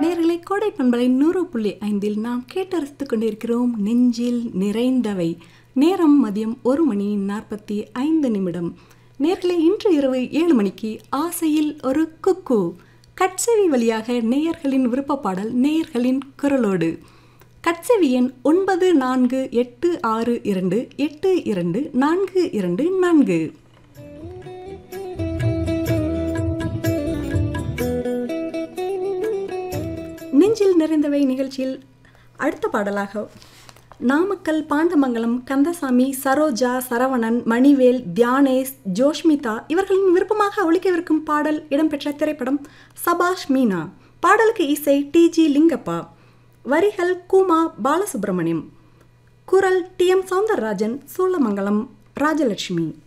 நேர்களை கோடை பண்பலை நூறு புள்ளி ஐந்தில் நாம் கேட்டரசித்துக் கொண்டிருக்கிறோம் நெஞ்சில் நிறைந்தவை நேரம் மதியம் ஒரு மணி நாற்பத்தி ஐந்து நிமிடம் நேர்களை இன்று இரவு ஏழு மணிக்கு ஆசையில் ஒரு குக்கு கட்செவி வழியாக நேயர்களின் விருப்ப பாடல் நேயர்களின் குரலோடு கட்செவி எண் ஒன்பது நான்கு எட்டு ஆறு இரண்டு எட்டு இரண்டு நான்கு இரண்டு நான்கு நெஞ்சில் நிறைந்தவை நிகழ்ச்சியில் அடுத்த பாடலாக நாமக்கல் பாண்டமங்கலம் கந்தசாமி சரோஜா சரவணன் மணிவேல் தியானேஷ் ஜோஷ்மிதா இவர்களின் விருப்பமாக ஒழிக்கவிருக்கும் பாடல் இடம்பெற்ற திரைப்படம் சபாஷ் மீனா பாடலுக்கு இசை டிஜி லிங்கப்பா வரிகள் கூமா பாலசுப்ரமணியம் குரல் டி எம் சௌந்தரராஜன் சூளமங்கலம் ராஜலட்சுமி